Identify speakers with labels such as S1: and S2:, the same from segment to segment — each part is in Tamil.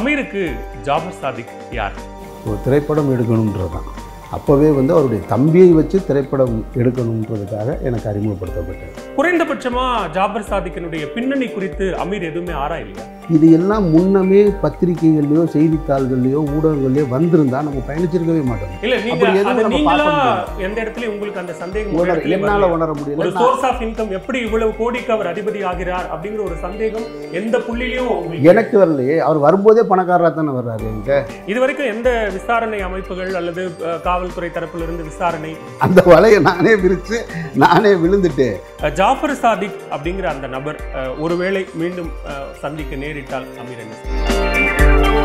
S1: அமீருக்கு ஜாபர் சாதிக் யார்
S2: ஒரு திரைப்படம் எடுக்கணுன்றது தான் அப்போவே வந்து அவருடைய தம்பியை வச்சு திரைப்படம் எடுக்கணுன்றதுக்காக எனக்கு அறிமுகப்படுத்தப்பட்டது
S1: குறைந்தபட்சமா ஜாபர் சாதிக்கினுடைய பின்னணி குறித்து அமீர் எதுவுமே ஆராயலையா
S2: இது எல்லாம் முன்னமே பத்திரிகைகள்லையோ செய்தித்தாள்கள்லையோ ஊடகங்கள்லையோ வந்திருந்தா நம்ம பயணிச்சிருக்கவே மாட்டோம்
S1: இல்ல நீங்க
S2: அப்படி எதுவும்
S1: அதை
S2: நம்ம
S1: நீங்களா
S2: பார்க்க
S1: எந்த இடத்துலயும் உங்களுக்கு அந்த சந்தேகம் ஒரு
S2: உணர
S1: இடத்துலயும்
S2: என்னால்
S1: வரலையா?
S2: உணர முடியல
S1: ஒரு
S2: நான்
S1: சோர்ஸ் ஆஃப் இன்கம் எப்படி இவ்வளவு கோடிக்கு அவர் அதிபதி ஆகிறார் அப்படிங்கிற ஒரு சந்தேகம் எந்த புள்ளிலையும் உங்களுக்கு
S2: எனக்கு வரலையே அவர் வரும்போதே பணக்காரராக தானே வர்றாரு என்கிட்ட
S1: இதுவரைக்கும் எந்த விசாரணை அமைப்புகள் அல்லது அஹ், காவல்துறை தரப்பிலிருந்து இருந்து விசாரணை
S2: அந்த வலையை நானே விரித்து நானே விழுந்துட்டேன்
S1: அஹ், ஜாஃபர் சாதிக் அப்படிங்கிற அந்த நபர் அஹ், ஒருவேளை மீண்டும் அஹ், சந்திக்க நேரிட்டால் அமீர் என்ன செய்வார்?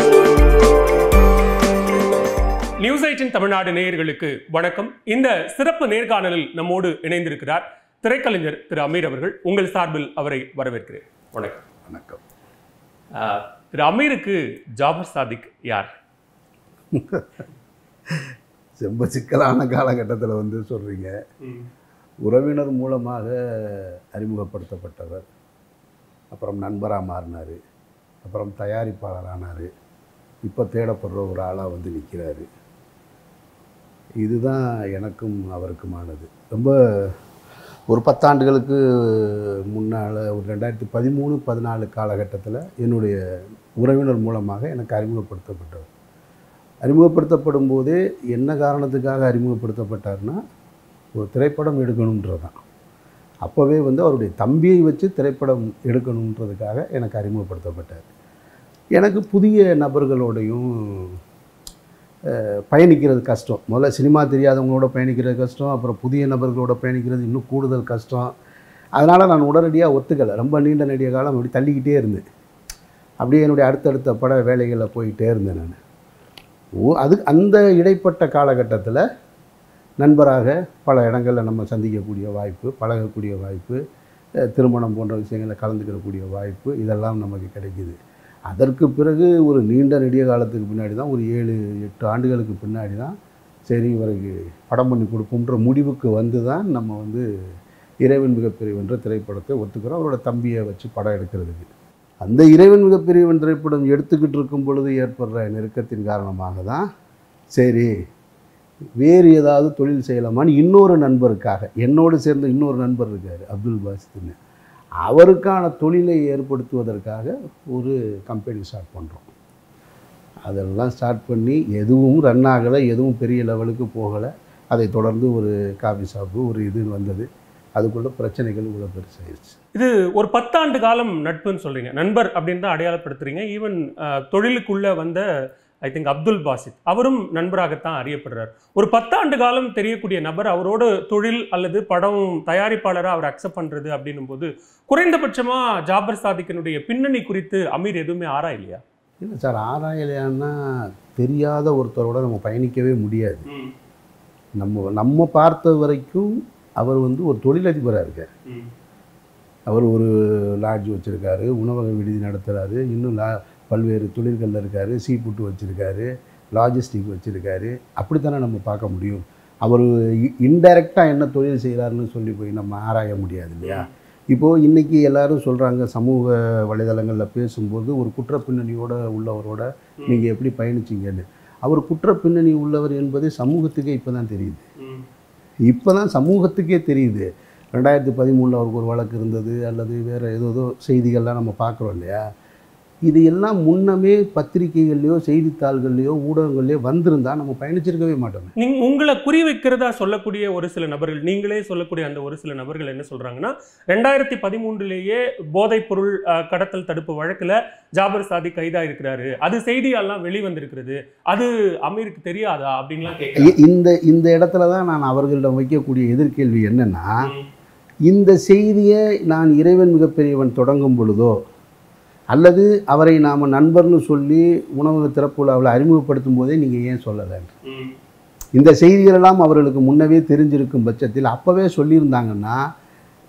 S1: நியூஸ் எயிட்டின் தமிழ்நாடு நேயர்களுக்கு வணக்கம் இந்த சிறப்பு நேர்காணலில் நம்மோடு இணைந்திருக்கிறார் திரைக்கலைஞர் திரு அமீர் அவர்கள் உங்கள் சார்பில் அவரை வரவேற்கிறேன் வணக்கம்
S2: வணக்கம்
S1: அஹ், திரு அமீருக்கு ஜாபர் சாதிக் யார்
S2: ரொம்ப சிக்கலான காலகட்டத்தில் வந்து சொல்கிறீங்க உறவினர் மூலமாக அறிமுகப்படுத்தப்பட்டவர் அப்புறம் நண்பராக மாறினார் அப்புறம் தயாரிப்பாளரானார் இப்போ தேடப்படுற ஒரு ஆளாக வந்து நிற்கிறாரு இதுதான் எனக்கும் அவருக்குமானது ரொம்ப ஒரு பத்தாண்டுகளுக்கு முன்னால் ஒரு ரெண்டாயிரத்தி பதிமூணு பதினாலு காலகட்டத்தில் என்னுடைய உறவினர் மூலமாக எனக்கு அறிமுகப்படுத்தப்பட்டவர் அறிமுகப்படுத்தப்படும் போதே என்ன காரணத்துக்காக அறிமுகப்படுத்தப்பட்டார்னா ஒரு திரைப்படம் எடுக்கணுன்றது தான் அப்போவே வந்து அவருடைய தம்பியை வச்சு திரைப்படம் எடுக்கணுன்றதுக்காக எனக்கு அறிமுகப்படுத்தப்பட்டார் எனக்கு புதிய நபர்களோடையும் அஹ், பயணிக்கிறது கஷ்டம் முதல்ல சினிமா தெரியாதவங்களோட பயணிக்கிறது கஷ்டம் அப்புறம் புதிய நபர்களோட பயணிக்கிறது இன்னும் கூடுதல் கஷ்டம் அதனால் நான் உடனடியாக ஒத்துக்கலை ரொம்ப நீண்ட நெடிய காலம் அப்படி தள்ளிக்கிட்டே இருந்தேன் அப்படியே என்னுடைய அடுத்தடுத்த பட வேலைகளில் போயிட்டே இருந்தேன் நான் ஓ அது அந்த இடைப்பட்ட காலகட்டத்தில் நண்பராக பல இடங்களில் நம்ம சந்திக்கக்கூடிய வாய்ப்பு பழகக்கூடிய வாய்ப்பு அஹ், திருமணம் போன்ற விஷயங்களில் கலந்துக்கிறக்கூடிய வாய்ப்பு இதெல்லாம் நமக்கு கிடைக்குது அதற்கு பிறகு ஒரு நீண்ட நெடிய காலத்துக்கு பின்னாடி தான் ஒரு ஏழு எட்டு ஆண்டுகளுக்கு பின்னாடி தான் சரி இவருக்கு படம் பண்ணி கொடுப்போம்ன்ற முடிவுக்கு வந்து தான் நம்ம வந்து இறைவன் மிகப்பெரியவன்ற திரைப்படத்தை ஒத்துக்கிறோம் அவரோட தம்பியை வச்சு படம் எடுக்கிறதுக்கு அந்த இறைவன் மிகப்பெரியவன் திரைப்படம் எடுத்துக்கிட்டு இருக்கும் பொழுது ஏற்படுற நெருக்கத்தின் காரணமாக தான் சரி வேறு ஏதாவது தொழில் செய்யலாமான்னு இன்னொரு நண்பருக்காக என்னோடு சேர்ந்த இன்னொரு நண்பர் இருக்கார் அப்துல் பாசித்னு அவருக்கான தொழிலை ஏற்படுத்துவதற்காக ஒரு கம்பெனி ஸ்டார்ட் பண்ணுறோம் அதெல்லாம் ஸ்டார்ட் பண்ணி எதுவும் ரன் ஆகலை எதுவும் பெரிய லெவலுக்கு போகலை அதை தொடர்ந்து ஒரு காஃபி ஷாப்பு ஒரு இது வந்தது அதுக்குள்ள பிரச்சனைகள் இவ்வளோ பெருசாயிருச்சு
S1: இது ஒரு பத்தாண்டு காலம் நட்புன்னு சொல்றீங்க நண்பர் அப்படின்னு தான் அடையாளப்படுத்துறீங்க ஈவன் தொழிலுக்குள்ள வந்த ஐ திங்க் அப்துல் பாசித் அவரும் நண்பராகத்தான் அறியப்படுறார் ஒரு பத்தாண்டு காலம் தெரியக்கூடிய நபர் அவரோட தொழில் அல்லது படம் தயாரிப்பாளராக அவர் அக்செப்ட் பண்றது அப்படின்னும் போது குறைந்தபட்சமா ஜாபர் சாதிக்கினுடைய பின்னணி குறித்து அமீர் எதுவுமே ஆராயலையா
S2: இல்லை சார் ஆராயலையான்னா தெரியாத ஒருத்தரோட நம்ம பயணிக்கவே முடியாது நம்ம நம்ம பார்த்த வரைக்கும் அவர் வந்து ஒரு தொழிலதிபராக இருக்கார் அவர் ஒரு லாட்ஜ் வச்சுருக்காரு உணவக விடுதி நடத்துகிறாரு இன்னும் லா பல்வேறு தொழில்களில் இருக்கார் சீ புட்டு வச்சுருக்காரு லாஜிஸ்டிக் வச்சுருக்காரு அப்படித்தானே நம்ம பார்க்க முடியும் அவர் இன்டைரக்டாக என்ன தொழில் செய்கிறாருன்னு சொல்லி போய் நம்ம ஆராய முடியாது இல்லையா இப்போது இன்றைக்கி எல்லாரும் சொல்கிறாங்க சமூக வலைதளங்களில் பேசும்போது ஒரு குற்ற பின்னணியோட உள்ளவரோட நீங்கள் எப்படி பயணிச்சீங்கன்னு அவர் குற்ற பின்னணி உள்ளவர் என்பது சமூகத்துக்கே இப்போ தான் தெரியுது இப்போ தான் சமூகத்துக்கே தெரியுது ரெண்டாயிரத்தி பதிமூணில் அவருக்கு ஒரு வழக்கு இருந்தது அல்லது வேறு ஏதோ ஏதோ செய்திகள்லாம் நம்ம பார்க்குறோம் இல்லையா இது எல்லாம் முன்னமே பத்திரிகைகள்லையோ செய்தித்தாள்கள்லையோ ஊடகங்கள்லையோ வந்திருந்தா நம்ம பயணிச்சிருக்கவே மாட்டோம்
S1: நீங்க உங்களை குறி வைக்கிறதா சொல்லக்கூடிய ஒரு சில நபர்கள் நீங்களே சொல்லக்கூடிய அந்த ஒரு சில நபர்கள் என்ன சொல்றாங்கன்னா ரெண்டாயிரத்தி பதிமூன்றுலேயே போதைப் பொருள் அஹ், கடத்தல் தடுப்பு வழக்குல ஜாபர் சாதி கைதா இருக்கிறாரு அது செய்தியெல்லாம் வெளிவந்திருக்கிறது அது அமீருக்கு தெரியாதா அப்படின்லாம் கேட்கலாம்
S2: இ- இந்த இந்த இடத்துல தான் நான் அவர்களிடம் வைக்கக்கூடிய எதிர்கேள்வி என்னன்னா இந்த செய்தியை நான் இறைவன் மிகப்பெரியவன் தொடங்கும் பொழுதோ அல்லது அவரை நாம் நண்பர்னு சொல்லி உணவக திறப்பு விழாவில் அறிமுகப்படுத்தும் போதே நீங்கள் ஏன் சொல்லலை இந்த செய்திகளெல்லாம் அவர்களுக்கு முன்னவே தெரிஞ்சிருக்கும் பட்சத்தில் அப்போவே சொல்லியிருந்தாங்கன்னா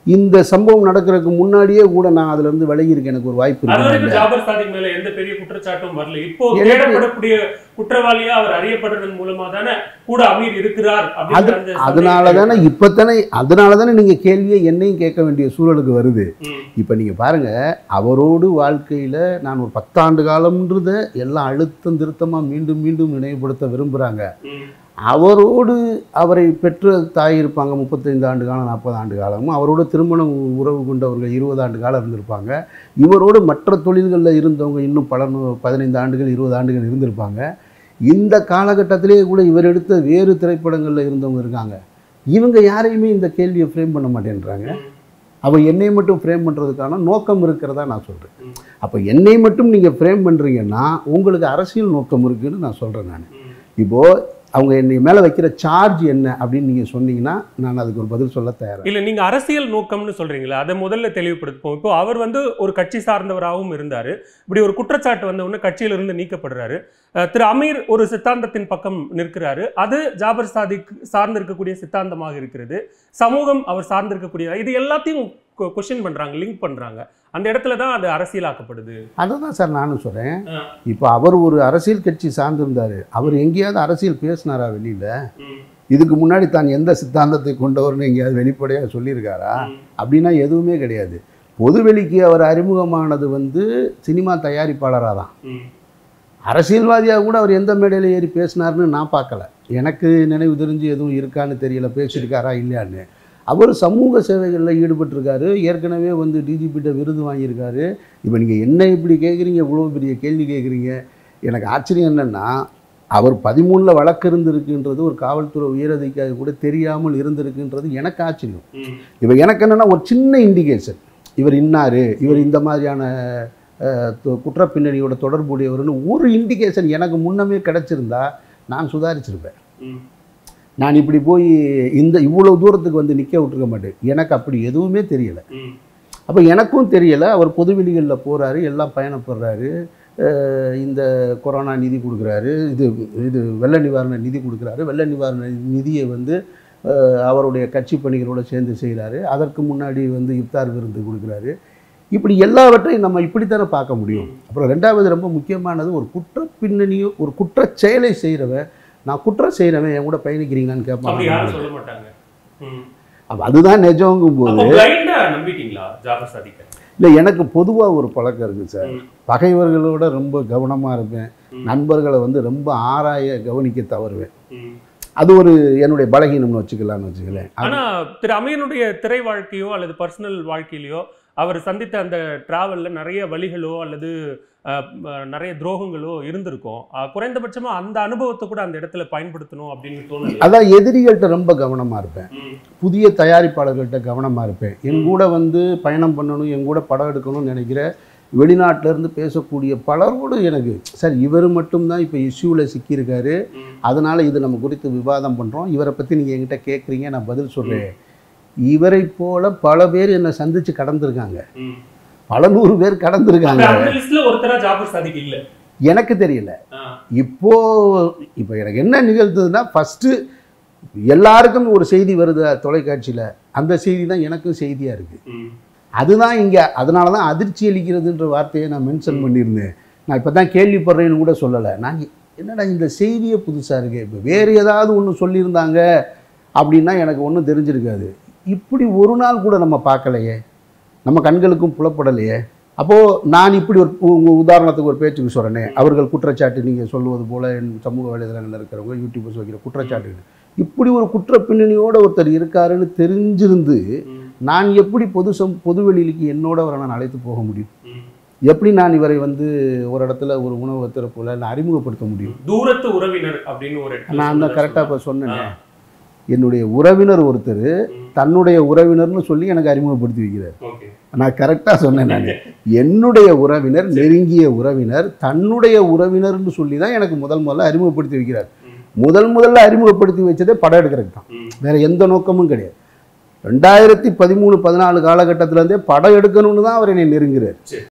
S2: இந்த சம்பவம் நடக்கிறதுக்கு முன்னாடியே கூட நான் அதுல இருந்து விலகி இருக்க எனக்கு ஒரு வாய்ப்பு
S1: அது
S2: இருக்கு
S1: வரைக்கும் ஜாபர் சாதிக் மேல எந்த பெரிய குற்றச்சாட்டும் வரல இப்போ
S2: எனக்கு-
S1: தேடப்படக்கூடிய குற்றவாளியா அவர் அறியப்படுறதன் மூலமா தானே கூட அமீர் இருக்கிறார் அப்படின்ற அந்த
S2: அதனால தானே இப்போ தானே அதனால தானே நீங்கள் கேள்வியை என்னையும் கேட்க வேண்டிய சூழலுக்கு வருது
S1: ம்,
S2: இப்போ நீங்கள் பாருங்க அவரோடு வாழ்க்கையில் நான் ஒரு பத்தாண்டு காலம்ன்றத எல்லாம் அழுத்தம் திருத்தமாக மீண்டும் மீண்டும் நினைவுபடுத்த விரும்புகிறாங்க
S1: ம்,
S2: அவரோடு அவரை பெற்ற தாய் இருப்பாங்க முப்பத்தைந்து ஆண்டு காலம் நாற்பது ஆண்டு காலமும் அவரோட திருமணம் உறவு கொண்டவர்கள் இருபது ஆண்டு காலம் இருந்திருப்பாங்க இவரோடு மற்ற தொழில்களில் இருந்தவங்க இன்னும் பல நூ- பதினைந்து ஆண்டுகள் இருபது ஆண்டுகள் இருந்திருப்பாங்க இந்த காலகட்டத்திலேயே கூட இவர் எடுத்த வேறு திரைப்படங்களில் இருந்தவங்க இருக்காங்க இவங்க யாரையுமே இந்த கேள்வியை ஃப்ரேம் பண்ண மாட்டேன்றாங்க
S1: ம்.
S2: அவ என்னை மட்டும் ஃப்ரேம் பண்ணுறதுக்கான நோக்கம் இருக்கிறதா நான் சொல்கிறேன்
S1: ம்.
S2: அப்போ என்னை மட்டும் நீங்கள் ஃப்ரேம் பண்ணுறீங்கன்னா உங்களுக்கு அரசியல் நோக்கம் இருக்குன்னு நான் சொல்கிறேன் நான்
S1: ம்.
S2: இப்போது அவங்க என்னை மேலே வைக்கிற சார்ஜ் என்ன அப்படின்னு நீங்கள் சொன்னீங்கன்னா நான் அதுக்கு ஒரு பதில் சொல்ல தயாராக
S1: இல்ல நீங்க அரசியல் நோக்கம்னு சொல்றீங்களா அதை முதல்ல தெளிவுபடுத்துவோம் இப்போ அவர் வந்து ஒரு கட்சி சார்ந்தவராகவும் இருந்தாரு இப்படி ஒரு குற்றச்சாட்டு வந்த உடனே கட்சியிலிருந்து நீக்கப்படுறாரு அஹ் திரு அமீர் ஒரு சித்தாந்தத்தின் பக்கம் நிற்கிறாரு அது ஜாபர் சாதிக் சார்ந்திருக்கக்கூடிய சித்தாந்தமாக இருக்கிறது சமூகம் அவர் சார்ந்திருக்கக்கூடிய இது எல்லாத்தையும் கொஸ்டின் பண்றாங்க லிங்க் பண்றாங்க அந்த இடத்துல தான் அது அரசியலாக்கப்படுது
S2: அதை தான் சார் நானும் சொல்கிறேன்
S1: ஆ.
S2: இப்போ அவர் ஒரு அரசியல் கட்சி சார்ந்திருந்தார் அவர் எங்கேயாவது அரசியல் பேசினாரா வெளியில்
S1: ம்,
S2: இதுக்கு முன்னாடி தான் எந்த சித்தாந்தத்தை கொண்டவர்னு எங்கேயாவது வெளிப்படையாக சொல்லியிருக்காரா
S1: ம்,
S2: அப்படின்னா எதுவுமே கிடையாது பொதுவெளிக்கு அவர் அறிமுகமானது வந்து சினிமா தயாரிப்பாளராக தான்
S1: ம்,
S2: அரசியல்வாதியாக கூட அவர் எந்த மேடையில் ஏறி பேசினார்னு நான் பார்க்கல எனக்கு நினைவு தெரிஞ்சு எதுவும் இருக்கான்னு தெரியல பேசியிருக்காரா இல்லையான்னு அவர் சமூக சேவைகளில் ஈடுபட்டிருக்காரு ஏற்கனவே வந்து டிஜிபிட்ட விருது வாங்கியிருக்காரு இப்போ நீங்கள் என்ன இப்படி கேட்குறீங்க இவ்வளோ பெரிய கேள்வி கேட்குறீங்க எனக்கு ஆச்சரியம் என்னென்னா அவர் பதிமூணில் வழக்கு இருந்திருக்குன்றது ஒரு காவல்துறை உயரதிகாரி கூட தெரியாமல் இருந்திருக்குன்றது எனக்கு ஆச்சரியம்
S1: ம்,
S2: இப்போ எனக்கு என்னென்னா ஒரு சின்ன இண்டிகேஷன் இவர் இன்னார் இவர் இந்த மாதிரியான அஹ், து- குற்றப் பின்னணியோட தொடர்புடையவர்னு ஒரு இண்டிகேஷன் எனக்கு முன்னமே கிடச்சிருந்தா நான் சுதாரிச்சிருப்பேன்
S1: ம்,
S2: நான் இப்படி போய் இந்த இவ்வளோ தூரத்துக்கு வந்து நிற்க விட்டுருக்க மாட்டேன் எனக்கு அப்படி எதுவுமே தெரியலை
S1: ம்,
S2: அப்போ எனக்கும் தெரியலை அவர் பொதுவெளிகளில் போகிறாரு எல்லாம் பயணப்படுறாரு அஹ், இந்த கொரோனா நிதி கொடுக்குறாரு இது இது வெள்ள நிவாரண நிதி கொடுக்குறாரு வெள்ள நிவாரண நிதியை வந்து அஹ், அவருடைய கட்சி பணிகளோடு சேர்ந்து செய்கிறாரு அதற்கு முன்னாடி வந்து இஃப்தார் விருந்து கொடுக்குறாரு இப்படி எல்லாவற்றையும் நம்ம இப்படித்தானே பார்க்க முடியும் அப்புறம் ரெண்டாவது ரொம்ப முக்கியமானது ஒரு குற்ற பின்னணியோ ஒரு குற்றச் செயலை செய்கிறவன் நான் குற்றம் செய்கிறவன் என் கூட பயணிக்கிறீங்களான்னு
S1: அப்படி யாரும்
S2: கேட்பாங்க
S1: சொல்ல மாட்டாங்க ம்.
S2: அப்போ அதுதான் நிஜங்கும் போது
S1: அப்போ பிளைண்டா நம்பிட்டீங்களா ஜாபர் சாதிக்க
S2: இல்லை எனக்கு பொதுவாக ஒரு பழக்கம் இருக்குது சார்
S1: ம்.
S2: பகைவர்களோட ரொம்ப கவனமாக இருப்பேன்
S1: ம்.
S2: நண்பர்களை வந்து ரொம்ப ஆராய கவனிக்க தவறுவேன்
S1: ம்.
S2: அது ஒரு என்னுடைய பலகீனம்னு வச்சுக்கலாம்னு வச்சுக்கலேன்
S1: ஆனா திரு அமீனுடைய திரை வாழ்க்கையோ அல்லது பர்சனல் வாழ்க்கையிலயோ அவர் சந்தித்த அந்த டிராவல்ல நிறைய வழிகளோ அல்லது அஹ், அஹ், நிறைய துரோகங்களோ இருந்திருக்கும் அஹ், குறைந்தபட்சமா அந்த அனுபவத்தை கூட அந்த இடத்துல பயன்படுத்தணும் அப்படின்னு தோணுது
S2: அதான் எதிரிகள்கிட்ட ரொம்ப கவனமாக இருப்பேன்
S1: ம்,
S2: புதிய தயாரிப்பாளர்கள்ட்ட கவனமாக இருப்பேன் என் கூட வந்து பயணம் பண்ணணும் என் கூட படம் எடுக்கணும்னு நினைக்கிற வெளிநாட்டுல இருந்து பேசக்கூடிய பலரோடு எனக்கு சார் இவர் மட்டும்தான் இப்போ இஷ்யூவில் சிக்கியிருக்காரு
S1: ம்,
S2: அதனால் இது நம்ம குறித்து விவாதம் பண்ணுறோம் இவரை பற்றி நீங்கள் என்கிட்ட கேட்குறீங்க நான் பதில் சொல்கிறேன் இவரை போல பல பேர் என்னை சந்தித்து கடந்திருக்காங்க
S1: ம்.
S2: பல நூறு பேர் கடந்திருக்காங்க
S1: அந்த லிஸ்ட்ல ஒருத்தரா ஜாபர் சாதிக் இல்ல
S2: எனக்கு தெரியல
S1: ஆ,
S2: இப்போ இப்போ எனக்கு என்ன நிகழ்ந்ததுன்னா ஃபஸ்ட்டு எல்லாருக்கும் ஒரு செய்தி வருது தொலைக்காட்சியில் அந்த செய்தி தான் எனக்கும் செய்தியாக இருக்குது
S1: ம்,
S2: அதுதான் இங்கே அதனால தான் அதிர்ச்சி அளிக்கிறதுன்ற வார்த்தையை நான் மென்ஷன் பண்ணியிருந்தேன் நான் இப்போ தான் கேள்விப்படுறேன்னு கூட சொல்லலை நான் என்னடா இந்த செய்தியே புதுசாக இருக்கு இப்போ வேறு ஏதாவது ஒன்று சொல்லியிருந்தாங்க அப்படின்னா எனக்கு ஒன்றும் தெரிஞ்சிருக்காது இப்படி ஒரு நாள் கூட நம்ம பார்க்கலையே நம்ம கண்களுக்கும் புலப்படலையே அப்போது நான் இப்படி ஒரு உ- உ- உதாரணத்துக்கு ஒரு பேச்சுக்கு சொல்கிறேனே அவர்கள் குற்றச்சாட்டு நீங்கள் சொல்லுவது போல் என் சமூக வலைதளங்களில் இருக்கிறவங்க யூடியூபர்ஸ் வைக்கிற குற்றச்சாட்டு இப்படி ஒரு குற்ற பின்னணியோட ஒருத்தர் இருக்காருன்னு தெரிஞ்சிருந்து
S1: ம்,
S2: நான் எப்படி பொது சம் பொதுவெளிக்கு என்னோட அவரை நான் அழைத்து போக முடியும்
S1: ம்.
S2: எப்படி நான் இவரை வந்து ஒரு இடத்துல ஒரு உணவு திறப்புல நான் அறிமுகப்படுத்த முடியும்
S1: தூரத்து உறவினர் அப்படின்னு ஒரு இடத்துல
S2: நான் தான்
S1: சொல்ல
S2: கரெக்டாக இப்போ
S1: சொல்லுவாங்க.
S2: சொன்னேனே என்னுடைய உறவினர் ஒருத்தர்
S1: ம்,
S2: தன்னுடைய உறவினர்னு சொல்லி எனக்கு அறிமுகப்படுத்தி வைக்கிறார்
S1: ஓகே
S2: நான் கரெக்டாக சொன்னேன் நான் என்னுடைய உறவினர் நெருங்கிய உறவினர் தன்னுடைய உறவினர்னு சொல்லி தான் எனக்கு முதல் முதல்ல அறிமுகப்படுத்தி வைக்கிறார்
S1: ம்,
S2: முதல் முதல்ல அறிமுகப்படுத்தி வச்சதே படம் எடுக்கிறதுக்கு தான்
S1: ம்,
S2: வேற எந்த நோக்கமும் கிடையாது ரெண்டாயிரத்தி பதிமூணு பதினாலு காலகட்டத்திலேருந்தே படம் எடுக்கணும்னு தான் அவர் என்னை நெருங்குறார்
S1: சரி